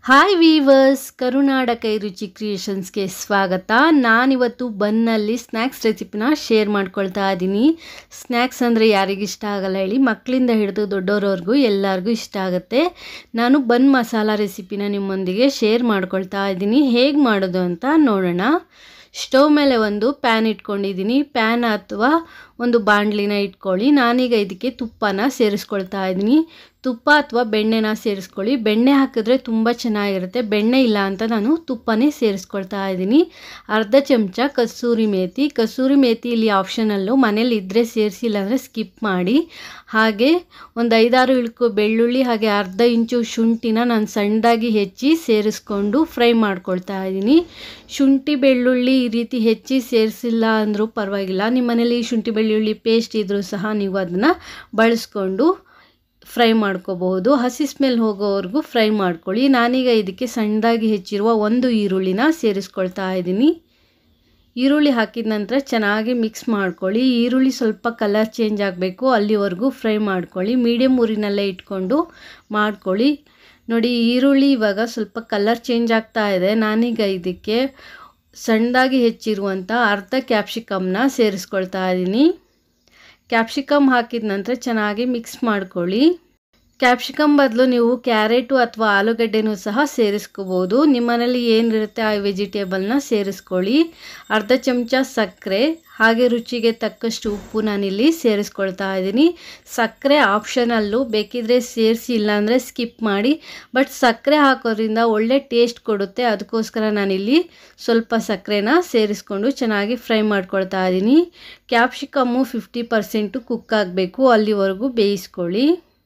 hi viewers ಕರುನಾಡ ಕೈ ರುಚಿ ಕ್ರಿಯೇಷನ್ಸ್ಗೆ ಸ್ವಾಗತ ನಾನಿವತ್ತು ಬನ್ನಲ್ಲಿ ಸ್ನ್ಯಾಕ್ಸ್ ರೆಸಿಪಿನ ಶೇರ್ ಮಾಡ್ಕೊಳ್ತಾ ಇದ್ದೀನಿ ಸ್ನ್ಯಾಕ್ಸ್ ಅಂದರೆ ಯಾರಿಗಿಷ್ಟ ಆಗಲ್ಲ ಹೇಳಿ ಮಕ್ಕಳಿಂದ ಹಿಡಿದು ದೊಡ್ಡೋರವ್ರಿಗೂ ಎಲ್ಲರಿಗೂ ಇಷ್ಟ ಆಗುತ್ತೆ ನಾನು ಬನ್ ಮಸಾಲ ರೆಸಿಪಿನ ನಿಮ್ಮೊಂದಿಗೆ ಶೇರ್ ಮಾಡ್ಕೊಳ್ತಾ ಇದ್ದೀನಿ ಹೇಗೆ ಮಾಡೋದು ಅಂತ ನೋಡೋಣ ಸ್ಟವ್ ಮೇಲೆ ಒಂದು ಪ್ಯಾನ್ ಇಟ್ಕೊಂಡಿದ್ದೀನಿ ಪ್ಯಾನ್ ಅಥವಾ ಒಂದು ಬಾಣಲಿನ ಇಟ್ಕೊಳ್ಳಿ ನಾನೀಗ ಇದಕ್ಕೆ ತುಪ್ಪನ ಸೇರಿಸ್ಕೊಳ್ತಾ ಇದ್ದೀನಿ ತುಪ್ಪ ಅಥವಾ ಬೆಣ್ಣೆನ ಸೇರಿಸ್ಕೊಳ್ಳಿ ಬೆಣ್ಣೆ ಹಾಕಿದ್ರೆ ತುಂಬ ಚೆನ್ನಾಗಿರುತ್ತೆ ಬೆಣ್ಣೆ ಇಲ್ಲ ಅಂತ ನಾನು ತುಪ್ಪನೇ ಸೇರಿಸ್ಕೊಳ್ತಾ ಇದ್ದೀನಿ ಅರ್ಧ ಚಮಚ ಕಸೂರಿ ಮೇಥಿ ಕಸೂರಿ ಮೇಥಿ ಇಲ್ಲಿ ಆಪ್ಷನಲ್ಲು ಮನೇಲಿ ಇದ್ದರೆ ಸೇರಿಸಿಲ್ಲ ಅಂದರೆ ಸ್ಕಿಪ್ ಮಾಡಿ ಹಾಗೆ ಒಂದು ಐದಾರು ಇಳ್ಕೊ ಬೆಳ್ಳುಳ್ಳಿ ಹಾಗೆ ಅರ್ಧ ಇಂಚು ಶುಂಠಿನ ನಾನು ಸಣ್ಣದಾಗಿ ಹೆಚ್ಚಿ ಸೇರಿಸ್ಕೊಂಡು ಫ್ರೈ ಮಾಡ್ಕೊಳ್ತಾ ಇದ್ದೀನಿ ಶುಂಠಿ ಬೆಳ್ಳುಳ್ಳಿ ಈ ರೀತಿ ಹೆಚ್ಚಿ ಸೇರಿಸಿಲ್ಲ ಅಂದರೂ ಪರವಾಗಿಲ್ಲ ನಿಮ್ಮ ಮನೇಲಿ ಶುಂಠಿ ಬೆಳ್ಳುಳ್ಳಿ ಪೇಸ್ಟ್ ಇದ್ದರೂ ಸಹ ನೀವು ಅದನ್ನು ಬಳಸ್ಕೊಂಡು ಫ್ರೈ ಮಾಡ್ಕೋಬಹುದು ಹಸಿ ಸ್ಮೆಲ್ ಹೋಗೋವರೆಗೂ ಫ್ರೈ ಮಾಡ್ಕೊಳ್ಳಿ ನಾನೀಗ ಇದಕ್ಕೆ ಸಣ್ಣದಾಗಿ ಹೆಚ್ಚಿರುವ ಒಂದು ಈರುಳ್ಳಿನ ಸೇರಿಸ್ಕೊಳ್ತಾ ಇದ್ದೀನಿ ಈರುಳ್ಳಿ ಹಾಕಿದ ನಂತರ ಚೆನ್ನಾಗಿ ಮಿಕ್ಸ್ ಮಾಡ್ಕೊಳ್ಳಿ ಈರುಳ್ಳಿ ಸ್ವಲ್ಪ ಕಲರ್ ಚೇಂಜ್ ಆಗಬೇಕು ಅಲ್ಲಿವರೆಗೂ ಫ್ರೈ ಮಾಡ್ಕೊಳ್ಳಿ ಮೀಡಿಯಮ್ ಊರಿನಲ್ಲೇ ಇಟ್ಕೊಂಡು ಮಾಡ್ಕೊಳ್ಳಿ ನೋಡಿ ಈರುಳ್ಳಿ ಇವಾಗ ಸ್ವಲ್ಪ ಕಲರ್ ಚೇಂಜ್ ಆಗ್ತಾ ಇದೆ ನಾನೀಗ ಇದಕ್ಕೆ ಸಣ್ಣದಾಗಿ ಹೆಚ್ಚಿರುವಂಥ ಅರ್ಧ ಕ್ಯಾಪ್ಸಿಕಮ್ನ ಸೇರಿಸ್ಕೊಳ್ತಾ ಇದ್ದೀನಿ ಕ್ಯಾಪ್ಸಿಕಮ್ ಹಾಕಿದ ನಂತರ ಚೆನ್ನಾಗಿ ಮಿಕ್ಸ್ ಮಾಡ್ಕೊಳ್ಳಿ ಕ್ಯಾಪ್ಸಿಕಮ್ ಬದಲು ನೀವು ಕ್ಯಾರೆಟು ಅಥವಾ ಆಲೂಗಡ್ಡೆನೂ ಸಹ ಸೇರಿಸ್ಕೋಬೋದು ನಿಮ್ಮ ಮನೇಲಿ ಏನಿರುತ್ತೆ ಆ ವೆಜಿಟೇಬಲ್ನ ಸೇರಿಸ್ಕೊಳ್ಳಿ ಅರ್ಧ ಚಮಚ ಸಕ್ಕರೆ ಹಾಗೆ ರುಚಿಗೆ ತಕ್ಕಷ್ಟು ಉಪ್ಪು ನಾನಿಲ್ಲಿ ಸೇರಿಸ್ಕೊಳ್ತಾ ಇದ್ದೀನಿ ಸಕ್ಕರೆ ಆಪ್ಷನಲ್ಲು ಬೇಕಿದ್ರೆ ಸೇರಿಸಿ ಇಲ್ಲಾಂದರೆ ಸ್ಕಿಪ್ ಮಾಡಿ ಬಟ್ ಸಕ್ಕರೆ ಹಾಕೋದ್ರಿಂದ ಒಳ್ಳೆ ಟೇಸ್ಟ್ ಕೊಡುತ್ತೆ ಅದಕ್ಕೋಸ್ಕರ ನಾನಿಲ್ಲಿ ಸ್ವಲ್ಪ ಸಕ್ಕರೆನ ಸೇರಿಸ್ಕೊಂಡು ಚೆನ್ನಾಗಿ ಫ್ರೈ ಮಾಡ್ಕೊಳ್ತಾ ಇದ್ದೀನಿ ಕ್ಯಾಪ್ಸಿಕಮ್ಮು ಫಿಫ್ಟಿ ಪರ್ಸೆಂಟು ಕುಕ್ ಆಗಬೇಕು ಅಲ್ಲಿವರೆಗೂ ಬೇಯಿಸ್ಕೊಳ್ಳಿ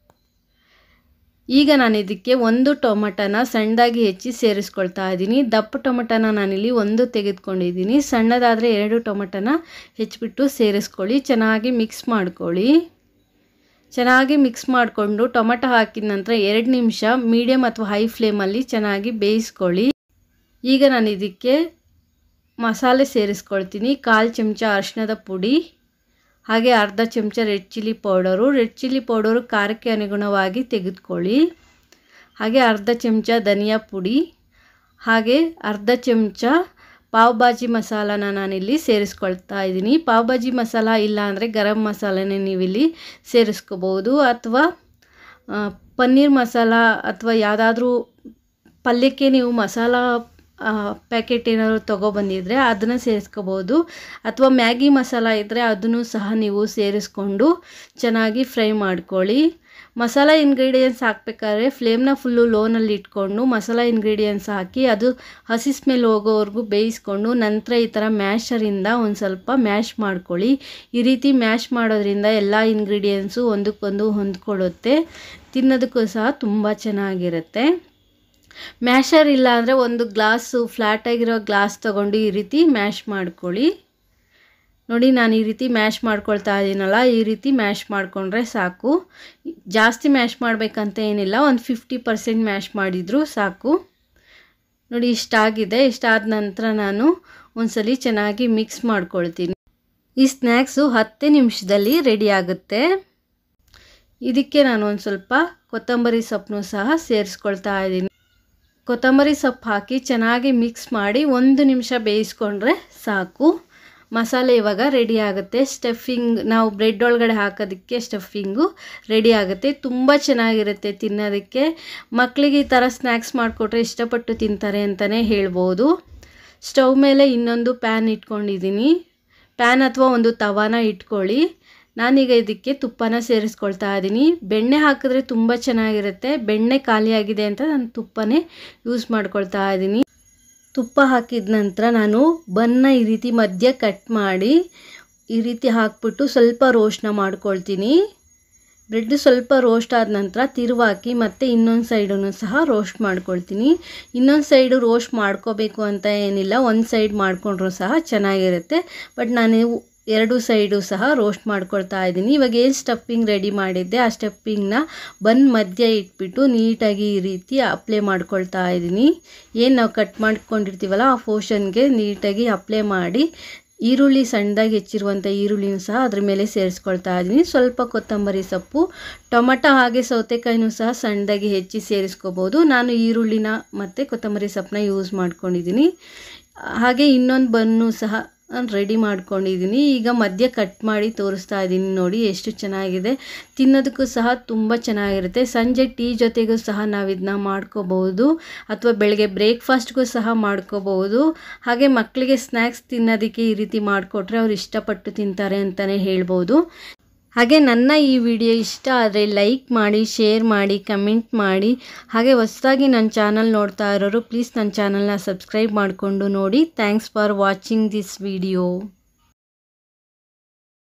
ಈಗ ನಾನು ಇದಕ್ಕೆ ಒಂದು ಟೊಮಟನ ಸಣ್ಣದಾಗಿ ಹೆಚ್ಚಿ ಸೇರಿಸ್ಕೊಳ್ತಾ ಇದ್ದೀನಿ ದಪ್ಪ ಟೊಮಟನ ನಾನಿಲ್ಲಿ ಒಂದು ತೆಗೆದುಕೊಂಡಿದ್ದೀನಿ ಸಣ್ಣದಾದರೆ ಎರಡು ಟೊಮಟನ ಹೆಚ್ಚಿಬಿಟ್ಟು ಸೇರಿಸ್ಕೊಳ್ಳಿ ಚೆನ್ನಾಗಿ ಮಿಕ್ಸ್ ಮಾಡ್ಕೊಳ್ಳಿ ಚೆನ್ನಾಗಿ ಮಿಕ್ಸ್ ಮಾಡಿಕೊಂಡು ಟೊಮಟೊ ಹಾಕಿದ ನಂತರ ಎರಡು ನಿಮಿಷ ಮೀಡಿಯಮ್ ಅಥವಾ ಹೈ ಫ್ಲೇಮಲ್ಲಿ ಚೆನ್ನಾಗಿ ಬೇಯಿಸ್ಕೊಳ್ಳಿ ಈಗ ನಾನು ಇದಕ್ಕೆ ಮಸಾಲೆ ಸೇರಿಸ್ಕೊಳ್ತೀನಿ ಕಾಲು ಚಮಚ ಅರಿಶಿಣದ ಪುಡಿ ಹಾಗೆ ಅರ್ಧ ಚಮಚ red chilli powder red chilli powder ಖಾರಕ್ಕೆ ಅನುಗುಣವಾಗಿ ತೆಗೆದುಕೊಳ್ಳಿ ಹಾಗೆ ಅರ್ಧ ಚಮಚ ಧನಿಯಾ ಪುಡಿ ಹಾಗೆ ಅರ್ಧ ಚಮಚ ಪಾವ್ ಭಾಜಿ ಮಸಾಲಾನ ನಾನಿಲ್ಲಿ ಸೇರಿಸ್ಕೊಳ್ತಾ ಇದ್ದೀನಿ ಪಾವ್ ಭಾಜಿ ಮಸಾಲ ಇಲ್ಲ ಅಂದರೆ ಗರಂ ಮಸಾಲನೇ ನೀವಿಲ್ಲಿ ಸೇರಿಸ್ಕೋಬೋದು ಅಥವಾ ಪನ್ನೀರ್ ಮಸಾಲ ಅಥವಾ ಯಾವುದಾದ್ರೂ ಪಲ್ಯಕ್ಕೆ ನೀವು ಮಸಾಲ ಪ್ಯಾಕೆಟ್ ಏನಾದರೂ ತೊಗೊಬಂದಿದ್ರೆ ಅದನ್ನು ಸೇರಿಸ್ಕೋಬೋದು ಅಥವಾ ಮ್ಯಾಗಿ ಮಸಾಲ ಇದ್ದರೆ ಅದನ್ನು ಸಹ ನೀವು ಸೇರಿಸ್ಕೊಂಡು ಚೆನ್ನಾಗಿ ಫ್ರೈ ಮಾಡ್ಕೊಳ್ಳಿ ಮಸಾಲ ಇಂಗ್ರೀಡಿಯೆಂಟ್ಸ್ ಹಾಕ್ಬೇಕಾದ್ರೆ ಫ್ಲೇಮ್ನ ಫುಲ್ಲು ಲೋನಲ್ಲಿ ಇಟ್ಕೊಂಡು ಮಸಾಲ ಇಂಗ್ರೀಡಿಯೆಂಟ್ಸ್ ಹಾಕಿ ಅದು ಹಸಿ ಸ್ಮೆಲ್ ಹೋಗೋವರೆಗೂ ಬೇಯಿಸ್ಕೊಂಡು ನಂತರ ಈ ಥರ ಮ್ಯಾಶರಿಂದ ಒಂದು ಸ್ವಲ್ಪ ಮ್ಯಾಶ್ ಮಾಡ್ಕೊಳ್ಳಿ ಈ ರೀತಿ ಮ್ಯಾಶ್ ಮಾಡೋದ್ರಿಂದ ಎಲ್ಲ ಇಂಗ್ರೀಡಿಯೆಂಟ್ಸು ಒಂದಕ್ಕೊಂದು ಹೊಂದ್ಕೊಳ್ಳುತ್ತೆ ತಿನ್ನೋದಕ್ಕೂ ಸಹ ತುಂಬ ಚೆನ್ನಾಗಿರುತ್ತೆ ಮ್ಯಾಶರ್ ಇಲ್ಲ ಅಂದರೆ ಒಂದು ಗ್ಲಾಸು ಫ್ಲ್ಯಾಟಾಗಿರೋ ಗ್ಲಾಸ್ ತೊಗೊಂಡು ಈ ರೀತಿ ಮ್ಯಾಶ್ ಮಾಡ್ಕೊಳ್ಳಿ ನೋಡಿ ನಾನು ಈ ರೀತಿ ಮ್ಯಾಶ್ ಮಾಡ್ಕೊಳ್ತಾ ಇದ್ದೀನಲ್ಲ ಈ ರೀತಿ ಮ್ಯಾಶ್ ಮಾಡಿಕೊಂಡ್ರೆ ಸಾಕು ಜಾಸ್ತಿ ಮ್ಯಾಶ್ ಮಾಡಬೇಕಂತ ಏನಿಲ್ಲ ಒಂದು ಫಿಫ್ಟಿ ಪರ್ಸೆಂಟ್ ಮ್ಯಾಶ್ ಮಾಡಿದರೂ ಸಾಕು ನೋಡಿ ಇಷ್ಟಾಗಿದೆ ಇಷ್ಟಾದ ನಂತರ ನಾನು ಒಂದ್ಸಲಿ ಚೆನ್ನಾಗಿ ಮಿಕ್ಸ್ ಮಾಡ್ಕೊಳ್ತೀನಿ ಈ ಸ್ನ್ಯಾಕ್ಸು ಹತ್ತೇ ನಿಮಿಷದಲ್ಲಿ ರೆಡಿ ಆಗುತ್ತೆ ಇದಕ್ಕೆ ನಾನು ಒಂದು ಸ್ವಲ್ಪ ಕೊತ್ತಂಬರಿ ಸೊಪ್ಪನ್ನು ಸಹ ಸೇರಿಸ್ಕೊಳ್ತಾ ಇದ್ದೀನಿ ಕೊತ್ತಂಬರಿ ಸೊಪ್ಪು ಹಾಕಿ ಚೆನ್ನಾಗಿ ಮಿಕ್ಸ್ ಮಾಡಿ ಒಂದು ನಿಮಿಷ ಬೇಯಿಸ್ಕೊಂಡ್ರೆ ಸಾಕು ಮಸಾಲೆ ಇವಾಗ ರೆಡಿ ಆಗುತ್ತೆ ಸ್ಟಫಿಂಗ್ ನಾವು ಬ್ರೆಡ್ ಒಳಗಡೆ ಹಾಕೋದಕ್ಕೆ ಸ್ಟಫಿಂಗು ರೆಡಿ ಆಗುತ್ತೆ ತುಂಬ ಚೆನ್ನಾಗಿರುತ್ತೆ ತಿನ್ನೋದಕ್ಕೆ ಮಕ್ಕಳಿಗೆ ಈ ಥರ ಸ್ನ್ಯಾಕ್ಸ್ ಮಾಡಿಕೊಟ್ರೆ ಇಷ್ಟಪಟ್ಟು ತಿಂತಾರೆ ಅಂತಲೇ ಹೇಳ್ಬೋದು ಸ್ಟವ್ ಮೇಲೆ ಇನ್ನೊಂದು ಪ್ಯಾನ್ ಇಟ್ಕೊಂಡಿದ್ದೀನಿ ಪ್ಯಾನ್ ಅಥವಾ ಒಂದು ತವಾನ ಇಟ್ಕೊಳ್ಳಿ ನಾನೀಗ ಇದಕ್ಕೆ ತುಪ್ಪನ ಸೇರಿಸ್ಕೊಳ್ತಾ ಇದ್ದೀನಿ ಬೆಣ್ಣೆ ಹಾಕಿದ್ರೆ ತುಂಬ ಚೆನ್ನಾಗಿರುತ್ತೆ ಬೆಣ್ಣೆ ಖಾಲಿಯಾಗಿದೆ ಅಂತ ನಾನು ತುಪ್ಪನೇ ಯೂಸ್ ಮಾಡ್ಕೊಳ್ತಾ ಇದ್ದೀನಿ ತುಪ್ಪ ಹಾಕಿದ ನಂತರ ನಾನು ಬನ್ನ ಈ ರೀತಿ ಮಧ್ಯ ಕಟ್ ಮಾಡಿ ಈ ರೀತಿ ಹಾಕ್ಬಿಟ್ಟು ಸ್ವಲ್ಪ ರೋಸ್ಟ್ನ ಮಾಡ್ಕೊಳ್ತೀನಿ ಬ್ರೆಡ್ ಸ್ವಲ್ಪ ರೋಸ್ಟ್ ಆದ ನಂತರ ತಿರುವಾಕಿ ಮತ್ತು ಇನ್ನೊಂದು ಸೈಡನ್ನು ಸಹ ರೋಸ್ಟ್ ಮಾಡ್ಕೊಳ್ತೀನಿ ಇನ್ನೊಂದು ಸೈಡು ರೋಸ್ಟ್ ಮಾಡ್ಕೋಬೇಕು ಅಂತ ಏನಿಲ್ಲ ಒಂದು ಸೈಡ್ ಮಾಡಿಕೊಂಡ್ರೂ ಸಹ ಚೆನ್ನಾಗಿರುತ್ತೆ ಬಟ್ ನಾನು ಎರಡು ಸೈಡು ಸಹ ರೋಸ್ಟ್ ಮಾಡ್ಕೊಳ್ತಾ ಇದ್ದೀನಿ ಇವಾಗ ಏನು ಸ್ಟಫಿಂಗ್ ರೆಡಿ ಮಾಡಿದ್ದೆ ಆ ಸ್ಟಫಿಂಗ್ನ ಬಂದು ಮಧ್ಯ ಇಟ್ಬಿಟ್ಟು ನೀಟಾಗಿ ಈ ರೀತಿ ಅಪ್ಲೈ ಮಾಡ್ಕೊಳ್ತಾ ಇದ್ದೀನಿ ಏನು ನಾವು ಕಟ್ ಮಾಡ್ಕೊಂಡಿರ್ತೀವಲ್ಲ ಆ ಪೋರ್ಷನ್ಗೆ ನೀಟಾಗಿ ಅಪ್ಲೈ ಮಾಡಿ ಈರುಳ್ಳಿ ಸಣ್ಣದಾಗಿ ಹೆಚ್ಚಿರುವಂಥ ಈರುಳ್ಳಿನೂ ಸಹ ಅದ್ರ ಮೇಲೆ ಸೇರಿಸ್ಕೊಳ್ತಾ ಇದ್ದೀನಿ ಸ್ವಲ್ಪ ಕೊತ್ತಂಬರಿ ಸೊಪ್ಪು ಟೊಮಟೊ ಹಾಗೆ ಸೌತೆಕಾಯಿನೂ ಸಹ ಸಣ್ಣದಾಗಿ ಹೆಚ್ಚಿ ಸೇರಿಸ್ಕೋಬೋದು ನಾನು ಈರುಳ್ಳಿನ ಮತ್ತು ಕೊತ್ತಂಬರಿ ಸೊಪ್ಪನ್ನ ಯೂಸ್ ಮಾಡ್ಕೊಂಡಿದ್ದೀನಿ ಹಾಗೆ ಇನ್ನೊಂದು ಬನ್ನು ಸಹ ರೆಡಿ ಮಾಡ್ಕೊಂಡಿದ್ದೀನಿ ಈಗ ಮಧ್ಯ ಕಟ್ ಮಾಡಿ ತೋರಿಸ್ತಾ ಇದ್ದೀನಿ ನೋಡಿ ಎಷ್ಟು ಚೆನ್ನಾಗಿದೆ ತಿನ್ನೋದಕ್ಕೂ ಸಹ ತುಂಬ ಚೆನ್ನಾಗಿರುತ್ತೆ ಸಂಜೆ ಟೀ ಜೊತೆಗೂ ಸಹ ನಾವು ಇದನ್ನ ಮಾಡ್ಕೋಬಹುದು ಅಥವಾ ಬೆಳಗ್ಗೆ ಬ್ರೇಕ್ಫಾಸ್ಟ್ಗೂ ಸಹ ಮಾಡ್ಕೋಬಹುದು ಹಾಗೆ ಮಕ್ಕಳಿಗೆ ಸ್ನ್ಯಾಕ್ಸ್ ತಿನ್ನೋದಕ್ಕೆ ಈ ರೀತಿ ಮಾಡಿಕೊಟ್ರೆ ಅವ್ರು ಇಷ್ಟಪಟ್ಟು ತಿಂತಾರೆ ಅಂತಲೇ ಹೇಳ್ಬೋದು ಹಾಗೆ ನನ್ನ ಈ ವಿಡಿಯೋ ಇಷ್ಟ ಆದರೆ ಲೈಕ್ ಮಾಡಿ ಶೇರ್ ಮಾಡಿ ಕಮೆಂಟ್ ಮಾಡಿ ಹಾಗೆ ಹೊಸದಾಗಿ ನನ್ನ ಚಾನಲ್ ನೋಡ್ತಾ ಇರೋರು ಪ್ಲೀಸ್ ನನ್ನ ಚಾನಲ್ನ ಸಬ್ಸ್ಕ್ರೈಬ್ ಮಾಡಿಕೊಂಡು ನೋಡಿ thanks for watching this video